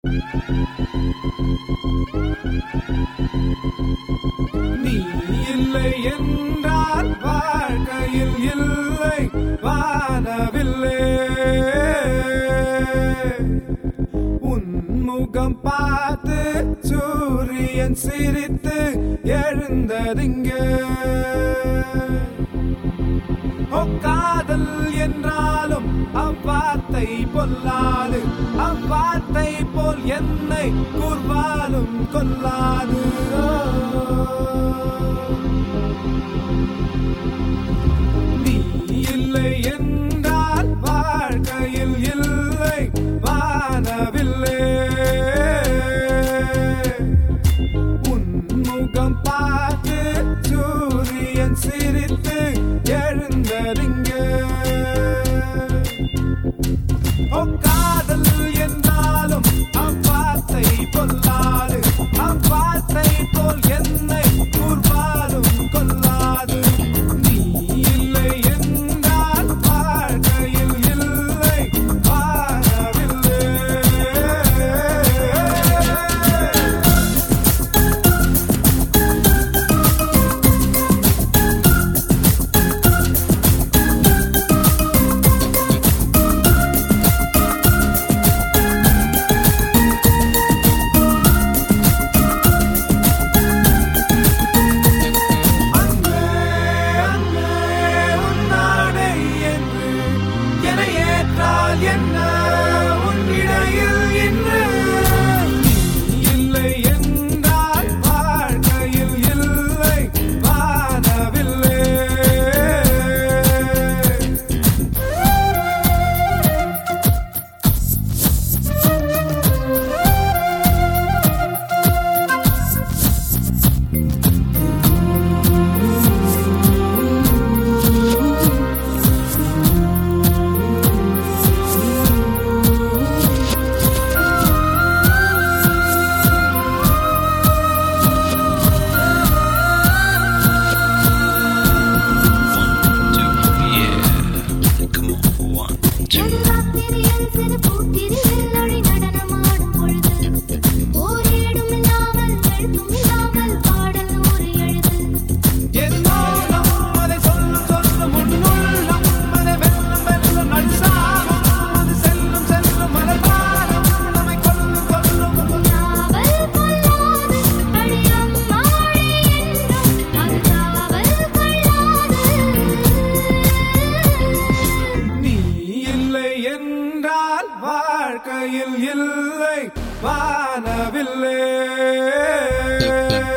நீ இல்லை என்றால் வாழ்க்கையில் இல்லை வானவில்லை உன்முகம் பார்த்து சூரியன் சிரித்து எழுந்ததிங்க ஓ காதல் என்றாலும் அவ்வார்த்தை பொல்லாது அவ்வார்த்தை போல் என்னை கூர்வாலும் கொல்லாது நீ இல்லை என்றால் வாழ்க்கையில் இல்லை வானவில்லை உன்முகம் பார்த்து சூரியன் சிரித்து எழுந்தறிங்க ஓ காதல் என்றாலும் அவ்வார்த்தை பொல்லாது அவ்வார்த்தை போல் என்னை கூர்வாலும் கொல்லாது நீ இல்லை என்றால் வாழ்க்கையில் இல்லை வாழவில்லை அன்பே அன்பே உன்னாடை என்று என ஏற்றால் என்ன உன் இடையில் இன்று நீ இல்லை என்றால் வாழ்க்கையில் இல்லை வானவில்லை நடுராத்திரியில் சிறு பூத்திரியில் நொடி நடனமாடும் பொழுது ஓரேடும் இல்லாமல் எழுத்தும் இல்லாமல் பாடல் நூறு எழுது என்னோடும் அதை சொல்லும் சொல்லும் உன்னுள்ளம் அதை வெல்லும் வெல்லும் நடிசாகும் அது செல்லும் செல்லும் மலைபாரம் நம்மை கொல்லும் கொல்லும் நாவல் கொள்ளாது அடியம் மாழை என்றும் அது நாவல் கொள்ளாது நீ இல்லை என்றால் வாழ்க்கையில் இல்லை வானவில்லை